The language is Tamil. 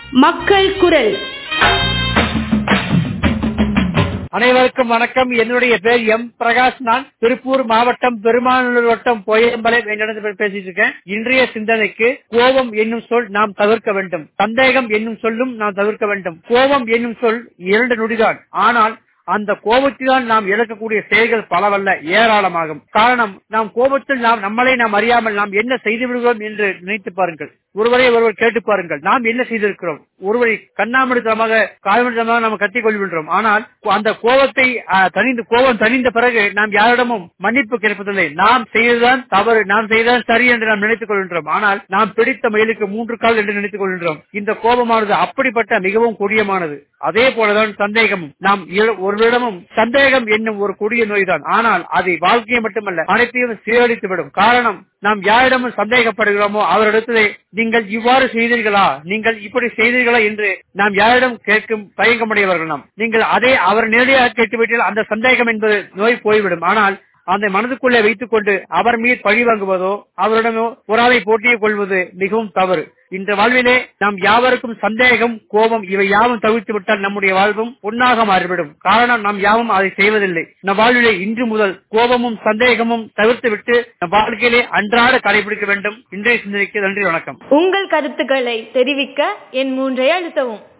மக்கள் குரல் அனைவருக்கும் வணக்கம் என்னுடைய பேர் எம் பிரகாஷ் நான் திருப்பூர் மாவட்டம் பெருமாநல்லூர் வட்டம் போயம்பலை வேண்டிய பேசிட்டு இருக்கேன் இன்றைய சிந்தனைக்கு கோபம் என்னும் சொல் நாம் தவிர்க்க வேண்டும் சந்தேகம் என்னும் சொல்லும் நாம் தவிர்க்க வேண்டும் கோபம் என்னும் சொல் இரண்டு நொடிதான் ஆனால் அந்த கோபத்தில்தான் நாம் இழக்கக்கூடிய செயல்கள் பலவல்ல ஏராளமாகும் காரணம் நாம் கோபத்தில் நாம் நம்மளே நாம் அறியாமல் நாம் என்ன செய்து விடுகிறோம் என்று நினைத்து பாருங்கள் ஒருவரை ஒருவர் கேட்டு பாருங்கள் நாம் என்ன செய்திருக்கிறோம் ஒருவரை கண்ணாமடித்தனமாக கால்மடித்தனமாக நாம் கத்திக் கொள்கின்றோம் ஆனால் அந்த கோபத்தை அஹ், தணிந்து கோபம் தணிந்த பிறகு நாம் யாரிடமும் மன்னிப்பு கிடைப்பதில்லை நாம் செய்ததுதான் தவறு நாம் செய்ததான் சரி என்று நாம் நினைத்துக் கொள்கின்றோம் ஆனால் நாம் பிடித்த மயிலுக்கு மூன்று கால் என்று நினைத்துக் கொள்கின்றோம் இந்த கோபமானது அப்படிப்பட்ட மிகவும் கொடியமானது அதே போலதான் சந்தேகமும் நாம் இர- ஒருவரிடமும் சந்தேகம் என்னும் ஒரு கொடிய நோய்தான் ஆனால் அது வாழ்க்கையை மட்டுமல்ல அனைத்தையும் சீரழித்து விடும் காரணம் நாம் யாரிடமும் சந்தேகப்படுகிறோமோ அவரிடத்திலே நீங்கள் இவ்வாறு செய்தீர்களா நீங்கள் இப்படி செய்தீர்களா என்று நாம் யாரிடம் கேட்கும் தயக்கமுடையவர்கள் நாம் நீங்கள் அதே அவர் நேரடியாக கேட்டுவிட்டால் அந்த சந்தேகம் என்பது நோய் போய்விடும் ஆனால் அந்த மனதுக்குள்ளே வைத்துக் கொண்டு அவர் மீது பழி வாங்குவதோ அவரிடமோ பொறாமை போட்டியை கொள்வது மிகவும் தவறு இந்த வாழ்விலே நாம் யாவருக்கும் சந்தேகம் கோபம் இவை யாவும் தவிர்த்து விட்டால் நம்முடைய வாழ்வும் பொன்னாக மாறிவிடும் காரணம் நாம் யாவும் அதை செய்வதில்லை நம் வாழ்விலே இன்று முதல் கோபமும் சந்தேகமும் தவிர்த்து விட்டு நம் வாழ்க்கையிலே அன்றாட கடைபிடிக்க வேண்டும் இன்றைய சிந்தனைக்கு நன்றி வணக்கம் உங்கள் கருத்துக்களை தெரிவிக்க என் மூன்றை அழுத்தவும்